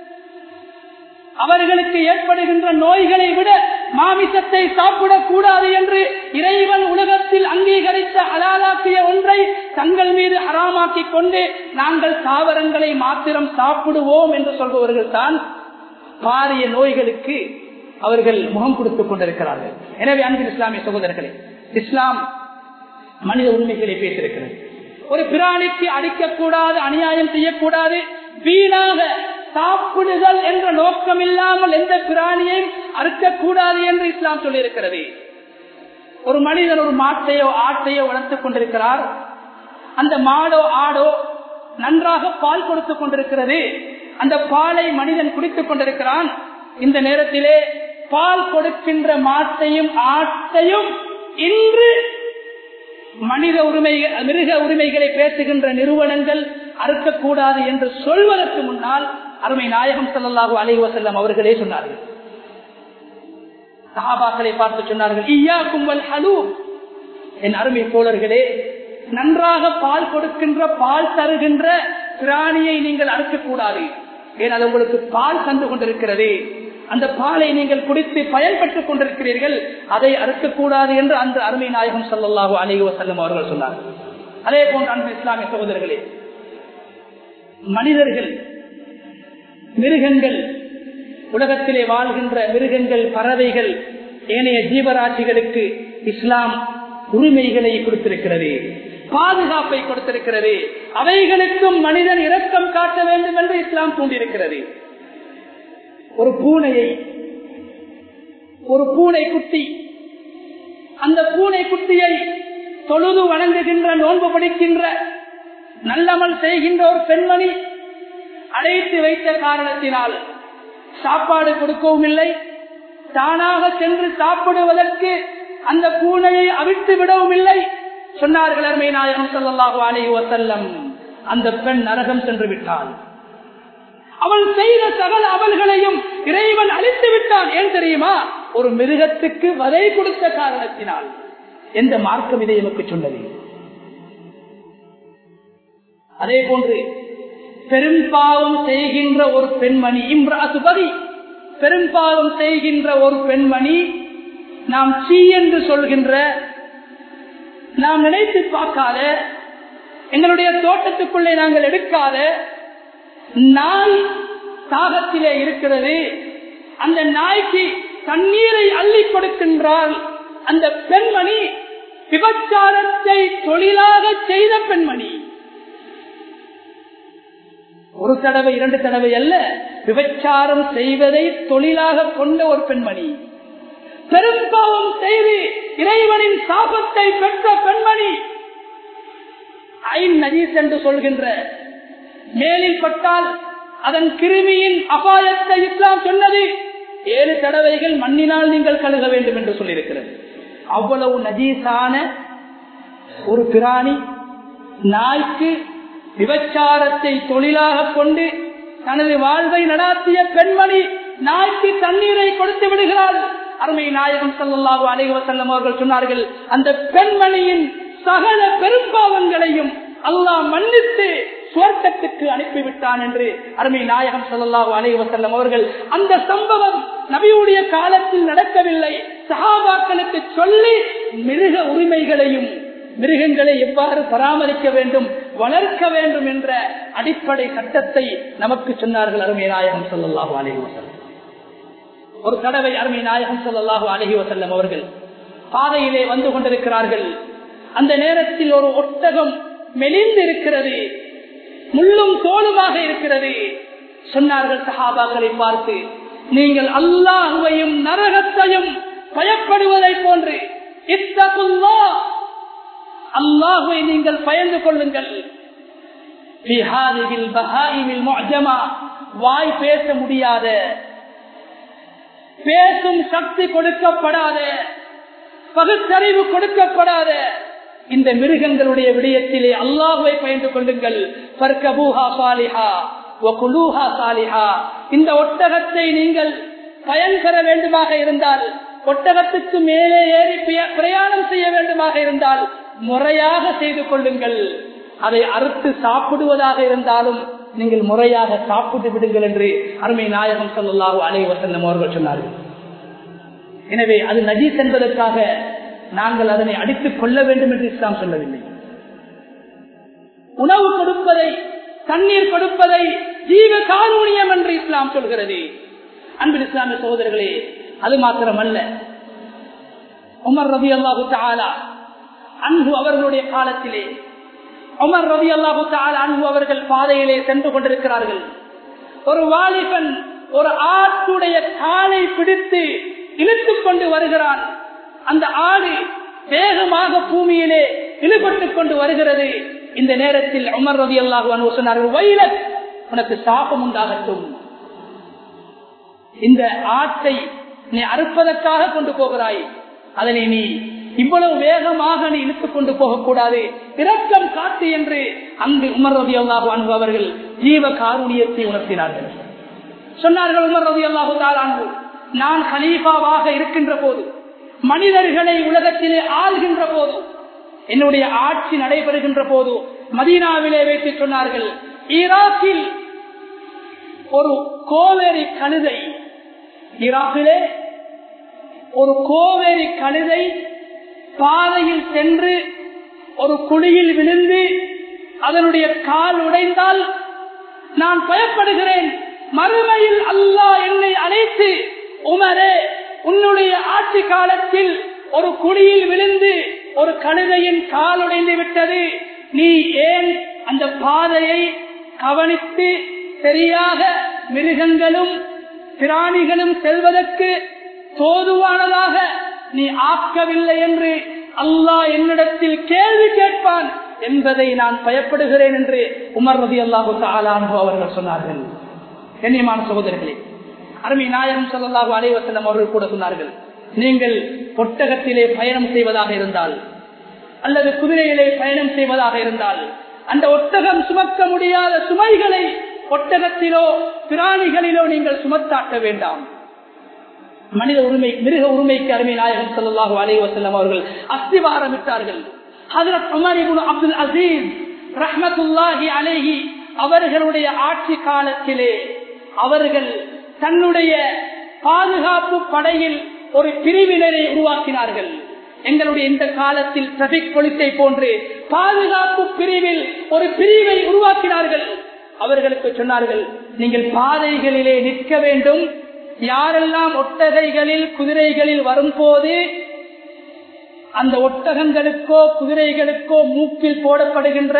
அவர்களுக்கு ஏற்படுகின்ற நோய்களை விட மாமிசத்தை சாப்பிடக்கூடாது என்று இறைவன் உலகத்தில் அங்கீகரித்த அலாலாக்கிய ஒன்றை தங்கள் மீது அறாமாக்கிக் கொண்டு நாங்கள் தாவரங்களை மாத்திரம் சாப்பிடுவோம் என்று சொல்பவர்கள் தான் பாரிய நோய்களுக்கு அவர்கள் முகம் கொடுத்துக் கொண்டிருக்கிறார்கள் எனவே அன்பில் இஸ்லாமிய சகோதரர்களே இஸ்லாம் மனித உரிமைகளை பேசியிருக்கிறது ஒரு பிராணிக்கு அடிக்கக்கூடாது அநியாயம் செய்யக்கூடாது வீணாக சாப்பிடுதல் என்ற நோக்கம் இல்லாமல் எந்த பிராணியையும் அறுக்கக்கூடாது என்று இஸ்லாம் சொல்லியிருக்கிறது ஒரு மனிதன் ஒரு மாட்டையோ ஆட்டையோ வளர்த்துக் கொண்டிருக்கிறார் அந்த மாடோ ஆடோ நன்றாக பால் கொடுத்துக் கொண்டிருக்கிறது அந்த பாலை மனிதன் குடித்துக் கொண்டிருக்கிறான் இந்த நேரத்திலே பால் கொடுக்கின்ற மாட்டையும் ஆட்டையும் இன்று மனித உரிமை மிருக உரிமைகளை பேசுகின்ற நிறுவனங்கள் அறுக்கக்கூடாது என்று சொல்வதற்கு முன்னால் அருமை நாயகம் சல்லாஹூ அலி வசல்லம் அவர்களே சொன்னார்கள் சஹாபாக்களை பார்த்து சொன்னார்கள் ஐயா கும்பல் ஹலு என் அருமை தோழர்களே நன்றாக பால் கொடுக்கின்ற பால் தருகின்ற பிராணியை நீங்கள் அறுக்கக்கூடாது ஏன் அது உங்களுக்கு பால் தந்து கொண்டிருக்கிறது அந்த பாலை நீங்கள் குடித்து பயன்பெற்றுக் கொண்டிருக்கிறீர்கள் அதை அறுக்கக்கூடாது என்று அந்த அருமை நாயகம் சல்லாஹூ அலி வசல்லம் அவர்கள் சொன்னார்கள் அதே போன்ற அன்பு இஸ்லாமிய சகோதரர்களே மனிதர்கள் மிருகங்கள் உலகத்திலே வாழ்கின்ற மிருகங்கள் பறவைகள் ஏனைய ஜீவராசிகளுக்கு இஸ்லாம் உரிமைகளை கொடுத்திருக்கிறது பாதுகாப்பை கொடுத்திருக்கிறது அவைகளுக்கும் மனிதன் இரக்கம் காட்ட வேண்டும் என்று இஸ்லாம் தூண்டியிருக்கிறது ஒரு பூனையை ஒரு பூனை குட்டி அந்த பூனை குட்டியை தொழுது வணங்குகின்ற நோன்பு படிக்கின்ற நல்லமல் செய்கின்ற ஒரு பெண்மணி அடைத்து வைத்த காரணத்தினால் சாப்பாடு கொடுக்கவும் இல்லை தானாக சென்று சாப்பிடுவதற்கு அந்த பூனையை அவிழ்த்து விடவும் இல்லை சொன்னார்கள் அருமை நாயகம் சொல்லலாக அலி வசல்லம் அந்த பெண் நரகம் சென்று விட்டாள் அவள் செய்த சகல அவல்களையும் இறைவன் அழித்து விட்டான் ஏன் தெரியுமா ஒரு மிருகத்துக்கு வதை கொடுத்த காரணத்தினால் எந்த மார்க்கம் இதை எமக்கு சொன்னது அதே போன்று பெரும்பாவம் செய்கின்ற ஒரு பெண்மணி இம்ராசுபதி பெரும்பாவம் செய்கின்ற ஒரு பெண்மணி நாம் சீ என்று சொல்கின்ற நாம் நினைத்து பார்க்காத எங்களுடைய தோட்டத்துக்குள்ளே நாங்கள் எடுக்காத நாய் தாகத்திலே இருக்கிறது அந்த நாய்க்கு தண்ணீரை அள்ளி கொடுக்கின்றால் அந்த பெண்மணி விபச்சாரத்தை தொழிலாக செய்த பெண்மணி ஒரு தடவை இரண்டு தடவை அல்ல விபச்சாரம் செய்வதை தொழிலாக கொண்ட ஒரு பெண்மணி பெரும்பாவம் செய்து இறைவனின் சாபத்தை பெற்ற பெண்மணி ஐன் நஜீஸ் என்று சொல்கின்ற மேலில் பட்டால் அதன் கிருமியின் அபாயத்தை இஸ்லாம் சொன்னது ஏழு தடவைகள் மண்ணினால் நீங்கள் கழுக வேண்டும் என்று சொல்லியிருக்கிறது அவ்வளவு நஜீஸான ஒரு பிராணி நாய்க்கு விபச்சாரத்தை தொழிலாக கொண்டு தனது வாழ்வை நடாத்திய பெண்மணி நாய்க்கு தண்ணீரை கொடுத்து விடுகிறாள் அருமை நாயகம் சல்லாஹூ அலைவசல்லம் அவர்கள் சொன்னார்கள் அந்த பெண்மணியின் சகல பெரும்பாவங்களையும் அல்லாஹ் மன்னித்து சுவர்க்கத்துக்கு அனுப்பிவிட்டான் என்று அருமை நாயகம் சொல்லல்லாஹு அலைவசல்லம் அவர்கள் அந்த சம்பவம் நபியுடைய காலத்தில் நடக்கவில்லை சஹாபாக்களுக்கு சொல்லி மிருக உரிமைகளையும் மிருகங்களை எவ்வாறு பராமரிக்க வேண்டும் வளர்க்க வேண்டும் என்ற அடிப்படை சட்டத்தை நமக்கு சொன்னார்கள் அருமை நாயகம் சொல்லல்லாஹு அலஹி வசல்லம் ஒரு தடவை அருமை நாயகம் சொல்லல்லாஹு அலஹி வசல்லம் அவர்கள் பாதையிலே வந்து கொண்டிருக்கிறார்கள் அந்த நேரத்தில் ஒரு ஒட்டகம் மெலிந்து இருக்கிறது முள்ளும் தோளுமாக இருக்கிறது சொன்னார்கள் சஹாபாக்களை பார்த்து நீங்கள் அல்லாஹுவையும் நரகத்தையும் பயப்படுவதை போன்று இத்தகுல்லா அல்லாஹுவை நீங்கள் பயந்து கொள்ளுங்கள் வாய் பேச முடியாத பேசும் சக்தி கொடுக்கப்படாத பகுத்தறிவு கொடுக்கப்படாத இந்த மிருகங்களுடைய விடயத்திலே அல்லாஹுவை பயந்து கொள்ளுங்கள் இந்த ஒட்டகத்தை நீங்கள் பயன் பெற வேண்டுமாக இருந்தால் ஒட்டகத்துக்கு மேலே ஏறி பிய- பிரயாணம் செய்ய வேண்டுமாக இருந்தால் முறையாக செய்து கொள்ளுங்கள் அதை அறுத்து சாப்பிடுவதாக இருந்தாலும் நீங்கள் முறையாக சாப்பிட்டு விடுங்கள் என்று அருமை நாயகம் ஸல்லல்லாஹு அலைஹி வஸல்லம் அவர்கள் சொன்னார்கள் எனவே அது நஜீஸ் என்பதற்காக நாங்கள் அதனை அடித்துக் கொள்ள வேண்டும் என்று இஸ்லாம் சொல்லவில்லை உணவு கொடுப்பதை தண்ணீர் கொடுப்பதை ஜீவ காரூணியம் என்று இஸ்லாம் சொல்கிறது அன்பில் இஸ்லாமிய சகோதரர்களே அது மாத்திரமல்ல உமர் ரவி அல்லாஹு தாலா அன்பு அவர்களுடைய காலத்திலே உமர் ரவி அல்லாஹு தாலா அன்பு அவர்கள் பாதையிலே சென்று கொண்டிருக்கிறார்கள் ஒரு வாலிபன் ஒரு ஆட்டுடைய காலை பிடித்து இழுத்துக் கொண்டு வருகிறான் அந்த ஆடு வேகமாக பூமியிலே இழுபட்டுக் கொண்டு வருகிறது இந்த நேரத்தில் உமர் ரவி அல்லாஹு சொன்னார்கள் வயலத் உனக்கு சாபம் உண்டாகட்டும் இந்த ஆட்டை நீ அறுப்பதற்காக கொண்டு போகிறாய் அதனை நீ இவ்வளவு வேகமாக நீ இழுத்துக் கொண்டு போகக்கூடாது இரக்கம் காட்டு என்று அங்கு உமர் ரவி அல்லாஹு அன்பு அவர்கள் ஜீவ காரூணியத்தை உணர்த்தினார்கள் சொன்னார்கள் உமர் ரவி அல்லாஹு அன்பு நான் ஹலீஃபாவாக இருக்கின்ற போது மனிதர்களை உலகத்திலே ஆள்கின்ற போது என்னுடைய ஆட்சி நடைபெறுகின்ற போது மதீனாவிலே வைத்து சொன்னார்கள் ஈராக்கில் ஒரு கோவேரி கழுதை ஈராக்கிலே ஒரு கோவேரி கழுதை பாதையில் சென்று ஒரு குழியில் விழுந்து அதனுடைய கால் உடைந்தால் நான் பயப்படுகிறேன் மறுமையில் அல்லாஹ் என்னை அழைத்து உமரே உன்னுடைய ஆட்சி காலத்தில் ஒரு குழியில் விழுந்து ஒரு கழுதையின் கால் உடைந்து விட்டது நீ ஏன் அந்த பாதையை கவனித்து சரியாக மிருகங்களும் பிராணிகளும் செல்வதற்கு தோதுவானதாக நீ ஆக்கவில்லை என்று அல்லாஹ் என்னிடத்தில் கேள்வி கேட்பான் என்பதை நான் பயப்படுகிறேன் என்று உமர் ரதி அல்லாஹு தாலான்பு அவர்கள் சொன்னார்கள் கண்ணியமான சகோதரர்களே அருமை நாயகம் சொல்லல்லாஹு அலைவசல்லம் அவர்கள் கூட சொன்னார்கள் நீங்கள் ஒட்டகத்திலே பயணம் செய்வதாக இருந்தால் அல்லது குதிரையிலே பயணம் செய்வதாக இருந்தால் அந்த ஒட்டகம் சுமக்க முடியாத சுமைகளை ஒட்டகத்திலோ பிராணிகளிலோ நீங்கள் சுமத்தாட்ட வேண்டாம் மனித உரிமை மிருக உரிமைக்கு அருமை நாயகம் ஸல்லல்லாஹு அலைஹி வஸல்லம் அவர்கள் அஸ்திவாரம் விட்டார்கள் ஹஜரத் உமர் இப்னு அப்துல் அசீஸ் ரஹ்மத்துல்லாஹி அலைஹி அவர்களுடைய ஆட்சி காலத்திலே அவர்கள் தன்னுடைய பாதுகாப்பு படையில் ஒரு பிரிவினரை உருவாக்கினார்கள் எங்களுடைய இந்த காலத்தில் டிராபிக் போலீஸை போன்று பாதுகாப்பு பிரிவில் ஒரு பிரிவை உருவாக்கினார்கள் அவர்களுக்கு சொன்னார்கள் நீங்கள் பாதைகளிலே நிற்க வேண்டும் யாரெல்லாம் ஒட்டகைகளில் குதிரைகளில் வரும்போது அந்த ஒட்டகங்களுக்கோ குதிரைகளுக்கோ மூக்கில் போடப்படுகின்ற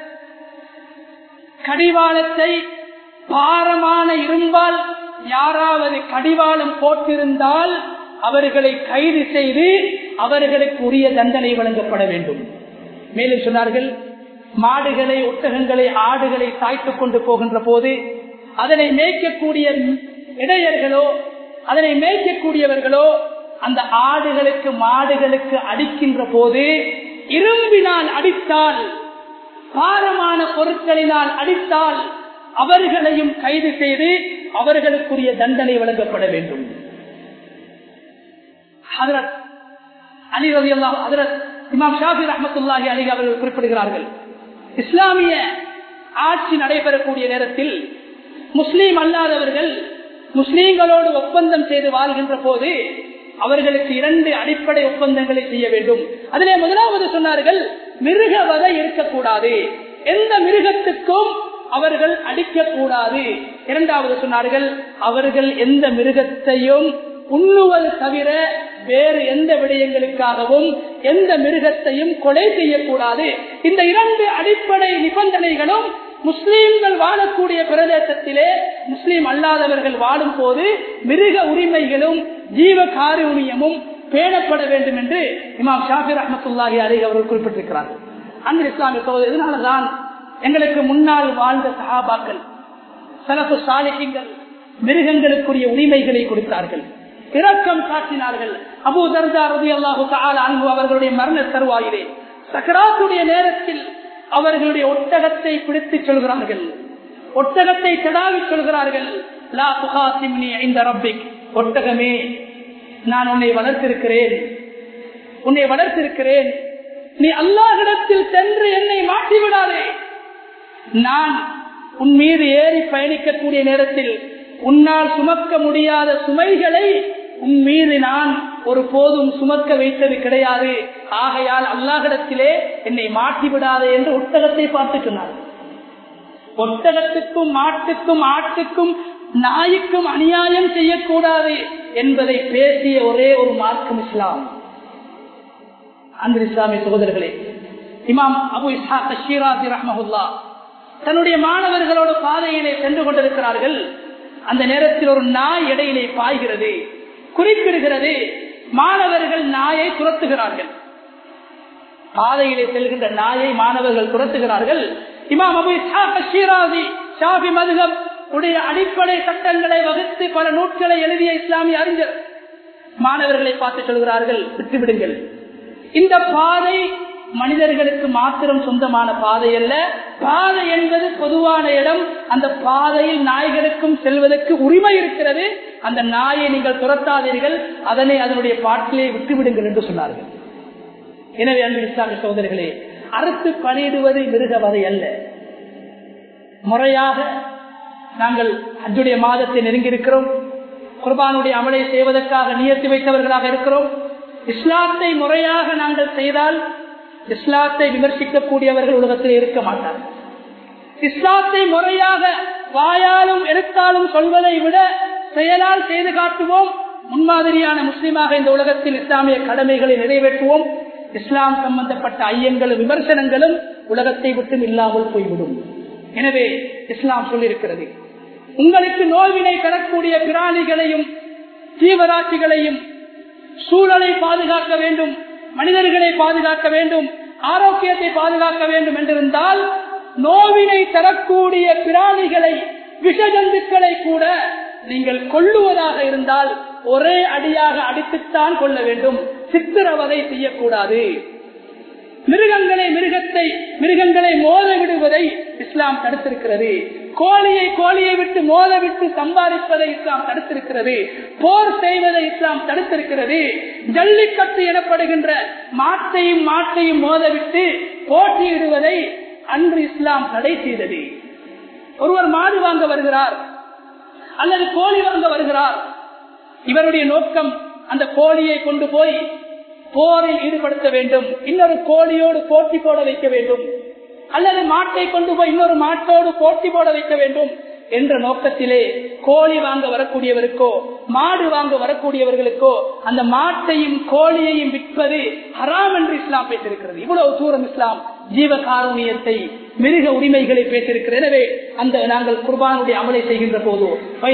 கடிவாளத்தை பாரமான இரும்பால் யாராவது கடிவாளம் போட்டிருந்தால் அவர்களை கைது செய்து அவர்களுக்கு உரிய தண்டனை வழங்கப்பட வேண்டும் மேலும் சொன்னார்கள் மாடுகளை ஒட்டகங்களை ஆடுகளை சாய்த்துக் கொண்டு போகின்ற போது அதனை மேய்க்கக்கூடிய இடையர்களோ அதனை மேய்க்கக்கூடியவர்களோ அந்த ஆடுகளுக்கு மாடுகளுக்கு அடிக்கின்ற போது இரும்பினால் அடித்தால் பாரமான பொருட்களினால் அடித்தால் அவர்களையும் கைது செய்து அவர்களுக்குரிய தண்டனை வழங்கப்பட வேண்டும் ஹதரத் அலி ரவி அல்லா ஹதரத் இமாம் ஷாஃபி ரஹமத்துல்லாஹி அலி அவர்கள் குறிப்பிடுகிறார்கள் இஸ்லாமிய ஆட்சி நடைபெறக்கூடிய நேரத்தில் முஸ்லீம் அல்லாதவர்கள் முஸ்லீம்களோடு ஒப்பந்தம் செய்து வாழ்கின்ற போது அவர்களுக்கு இரண்டு அடிப்படை ஒப்பந்தங்களை செய்ய வேண்டும் அதிலே முதலாவது சொன்னார்கள் மிருக வகை இருக்கக்கூடாது எந்த மிருகத்துக்கும் அவர்கள் அடிக்கக்கூடாது இரண்டாவது சொன்னார்கள் அவர்கள் எந்த மிருகத்தையும் உண்ணுவது தவிர வேறு எந்த விடயங்களுக்காகவும் எந்த மிருகத்தையும் கொலை செய்யக்கூடாது இந்த இரண்டு அடிப்படை நிபந்தனைகளும் முஸ்லீம்கள் வாழக்கூடிய பிரதேசத்திலே முஸ்லீம் அல்லாதவர்கள் வாழும் போது மிருக உரிமைகளும் ஜீவ காரூணியமும் பேணப்பட வேண்டும் என்று இமாம் ஷாஃபி ரஹமத்துல்லாஹி அலி அவர்கள் குறிப்பிட்டிருக்கிறார்கள் அன்பு இஸ்லாமிய சகோதரர் இதனாலதான் எங்களுக்கு முன்னால் வாழ்ந்த சஹாபாக்கள் சலப்பு சாலிகள் மிருகங்களுக்குரிய உரிமைகளை கொடுத்தார்கள் இரக்கம் காட்டினார்கள் அபு தர்தா ரதி அல்லாஹு அன்பு அவர்களுடைய மரண தருவாயிலே சக்கராத்துடைய நேரத்தில் அவர்களுடைய ஒட்டகத்தை பிடித்து சொல்கிறார்கள் ஒட்டகத்தை கடாவி சொல்கிறார்கள் லா புகாசிம்னி இந்த ரப்பிக் ஒட்டகமே நான் உன்னை வளர்த்திருக்கிறேன் உன்னை வளர்த்திருக்கிறேன் நீ அல்லாஹிடத்தில் சென்று என்னை மாற்றி விடாதே நான் உன் மீது ஏறி பயணிக்கக்கூடிய நேரத்தில் உன்னால் சுமக்க முடியாத சுமைகளை உன் மீது நான் ஒரு போதும் சுமக்க வைத்தது கிடையாது ஆகையால் அல்லாஹிடத்திலே என்னை மாற்றி விடாதே என்று ஒட்டகத்தை பார்த்து சொன்னார் ஒட்டகத்துக்கும் மாட்டுக்கும் ஆட்டுக்கும் நாய்க்கும் அநியாயம் செய்யக்கூடாது என்பதை பேசிய ஒரே ஒரு மார்க்கம் இஸ்லாம் அன்பு இஸ்லாமிய சகோதரர்களே இமாம் அபு இஸ்ஹா ஷீராசி ரஹமஹுல்லா தன்னுடைய மாணவர்களோட பாதையிலே சென்று கொண்டிருக்கிறார்கள் அந்த நேரத்தில் ஒரு நாய் இடையிலே பாய்கிறது குறிப்பிடுகிறது மாணவர்கள் நாயை துரத்துகிறார்கள் பாதையிலே செல்கின்ற நாயை மாணவர்கள் துரத்துகிறார்கள் இமாம் அபு ஷீராசி ஷாபி மதுகம் உடைய அடிப்படை சட்டங்களை வகுத்து பல நூட்களை எழுதிய இஸ்லாமிய அறிஞர் மாணவர்களை பார்த்து சொல்கிறார்கள் விட்டுவிடுங்கள் இந்த பாதை மனிதர்களுக்கு மாத்திரம் சொந்தமான பாதை அல்ல பாதை என்பது பொதுவான இடம் அந்த பாதையில் நாய்களுக்கும் செல்வதற்கு உரிமை இருக்கிறது அந்த நாயை நீங்கள் துரத்தாதீர்கள் அதனை அதனுடைய பாட்டிலே விட்டுவிடுங்கள் என்று சொன்னார்கள் எனவே அன்பு இஸ்லாமிய சகோதரர்களே அறுத்து பணியிடுவது மிருக வகை அல்ல முறையாக நாங்கள் அஜுடைய மாதத்தை நெருங்கியிருக்கிறோம் குர்பானுடைய அமலை செய்வதற்காக நியர்த்தி வைத்தவர்களாக இருக்கிறோம் இஸ்லாத்தை முறையாக நாங்கள் செய்தால் இஸ்லாத்தை விமர்சிக்கக்கூடியவர்கள் உலகத்தில் இருக்க மாட்டார்கள் இஸ்லாத்தை முறையாக வாயாலும் எடுத்தாலும் சொல்வதை விட செயலால் செய்து காட்டுவோம் முன்மாதிரியான முஸ்லீமாக இந்த உலகத்தில் இஸ்லாமிய கடமைகளை நிறைவேற்றுவோம் இஸ்லாம் சம்பந்தப்பட்ட ஐயங்களும் விமர்சனங்களும் உலகத்தை விட்டு இல்லாமல் போய்விடும் எனவே இஸ்லாம் சொல்லியிருக்கிறது உங்களுக்கு நோய்வினை தரக்கூடிய பிராணிகளையும் ஜீவராட்சிகளையும் சூழலை பாதுகாக்க வேண்டும் மனிதர்களை பாதுகாக்க வேண்டும் ஆரோக்கியத்தை பாதுகாக்க வேண்டும் என்றிருந்தால் நோவினை தரக்கூடிய பிராணிகளை விஷஜந்துக்களை கூட நீங்கள் கொள்ளுவதாக இருந்தால் ஒரே அடியாக அடித்துத்தான் கொள்ள வேண்டும் சித்திரவதை செய்யக்கூடாது மிருகங்களை மிருகத்தை மிருகங்களை மோத விடுவதை இஸ்லாம் தடுத்திருக்கிறது கோழியை கோழியை விட்டு மோத விட்டு சம்பாதிப்பதை இஸ்லாம் தடுத்திருக்கிறது போர் செய்வதை இஸ்லாம் தடுத்திருக்கிறது ஜல்லிக்கட்டு எனப்படுகின்ற மாட்டையும் மாட்டையும் மோதவிட்டு போட்டியிடுவதை அன்று இஸ்லாம் தடை செய்தது ஒருவர் மாடு வாங்க வருகிறார் அல்லது கோழி வாங்க வருகிறார் இவருடைய நோக்கம் அந்த கோழியை கொண்டு போய் போரில் ஈடுபடுத்த வேண்டும் இன்னொரு கோழியோடு போட்டி போட வைக்க வேண்டும் அல்லது மாட்டை கொண்டு போய் இன்னொரு மாட்டோடு போட்டி போட வைக்க வேண்டும் என்ற நோக்கத்திலே கோழி வாங்க வரக்கூடியவருக்கோ மாடு வாங்க வரக்கூடியவர்களுக்கோ அந்த மாட்டையும் கோழியையும் விற்பது ஹராம் என்று இஸ்லாம் பேசியிருக்கிறது இவ்வளவு தூரம் இஸ்லாம் ஜீவகாருண்யத்தை மிருக உரிமைகளை பேசியிருக்கிறது எனவே அந்த நாங்கள் குர்பானுடைய அமலை செய்கின்ற போது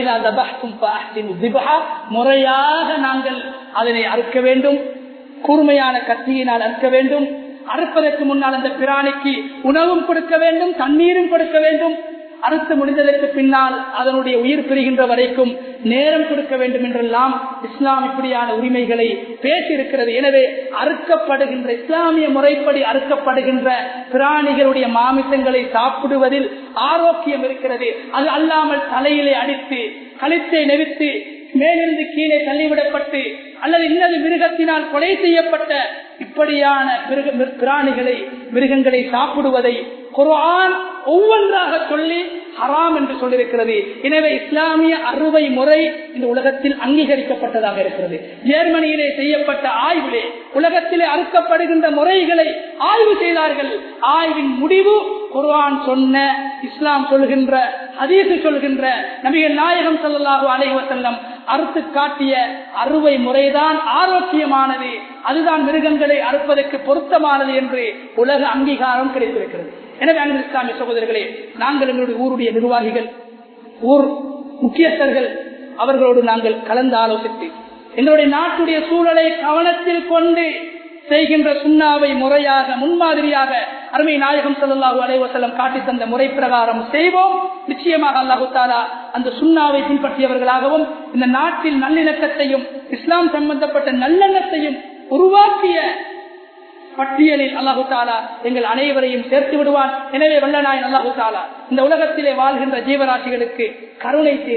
முறையாக நாங்கள் அதனை அறுக்க வேண்டும் கூர்மையான கத்தியினால் அறுக்க வேண்டும் அறுப்பதற்கு முன்னால் அந்த பிராணிக்கு உணவும் கொடுக்க வேண்டும் தண்ணீரும் கொடுக்க வேண்டும் அறுத்து முடிந்ததற்கு பின்னால் அதனுடைய உயிர் பிரிகின்ற வரைக்கும் நேரம் கொடுக்க வேண்டும் என்றெல்லாம் இஸ்லாம் இப்படியான உரிமைகளை பேசியிருக்கிறது எனவே அறுக்கப்படுகின்ற இஸ்லாமிய முறைப்படி அறுக்கப்படுகின்ற பிராணிகளுடைய மாமிசங்களை சாப்பிடுவதில் ஆரோக்கியம் இருக்கிறது அது அல்லாமல் தலையிலே அடித்து கழுத்தை நெரித்து மேலிருந்து கீழே தள்ளிவிடப்பட்டு அல்லது இன்னது மிருகத்தினால் கொலை செய்யப்பட்ட இப்படியான பிராணிகளை மிருகங்களை சாப்பிடுவதை குர்ஆன் ஒவ்வொன்றாக சொல்லி ஹராம் என்று சொல்லியிருக்கிறது எனவே இஸ்லாமிய அறுவை முறை இந்த உலகத்தில் அங்கீகரிக்கப்பட்டதாக இருக்கிறது ஜெர்மனியிலே செய்யப்பட்ட ஆய்விலே உலகத்திலே அறுக்கப்படுகின்ற முறைகளை ஆய்வு செய்தார்கள் ஆய்வின் முடிவு குர்ஆன் சொன்ன இஸ்லாம் சொல்கின்ற ஹதீசு சொல்கின்ற நபிகள் நாயகம் சொல்லலாக அலைவசல்லம் அறுத்து காட்டிய அறுவை முறைதான் ஆரோக்கியமானது அதுதான் மிருகங்களை அறுப்பதற்கு பொருத்தமானது என்று உலக அங்கீகாரம் கிடைத்திருக்கிறது எனவே அன்பு இஸ்லாமிய சகோதரர்களே நாங்கள் எங்களுடைய ஊருடைய நிர்வாகிகள் ஊர் முக்கியஸ்தர்கள் அவர்களோடு நாங்கள் கலந்து ஆலோசித்து எங்களுடைய நாட்டுடைய சூழலை கவனத்தில் கொண்டு செய்கின்ற சுண்ணாவை முறையாக முன்மாதிரியாக அருமை நாயகம் சல்லாஹூ அலைவசல்லம் காட்டி தந்த முறை பிரகாரம் செய்வோம் நிச்சயமாக அல்லாஹு தாலா அந்த சுண்ணாவை பின்பற்றியவர்களாகவும் இந்த நாட்டில் நல்லிணக்கத்தையும் இஸ்லாம் சம்பந்தப்பட்ட நல்லெண்ணத்தையும் உருவாக்கிய பட்டியலில் அல்லாஹு தாலா எங்கள் அனைவரையும் சேர்த்து விடுவான் எனவே வல்லநாயன் அல்லாஹு தாலா இந்த உலகத்திலே வாழ்கின்ற ஜீவராசிகளுக்கு கருணை செய்து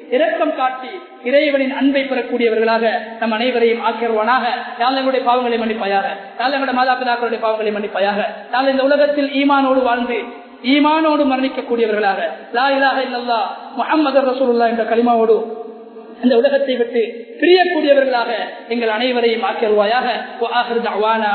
இரக்கம் காட்டி இறைவனின் அன்பை பெறக்கூடியவர்களாக நம் அனைவரையும் ஆக்கிடுவானாக யாழ் எங்களுடைய பாவங்களை மன்னிப்பாயாக யாழ் எங்களுடைய மாதா பிதாக்களுடைய பாவங்களை மன்னிப்பாயாக யாழ் இந்த உலகத்தில் ஈமானோடு வாழ்ந்து ஈமானோடு மரணிக்கக்கூடியவர்களாக லா இலாக இல்லல்லா முகமது ரசூலுல்லா என்ற களிமாவோடு இந்த உலகத்தை விட்டு பிரியக்கூடியவர்களாக எங்கள் அனைவரையும் ஆக்கிடுவாயாக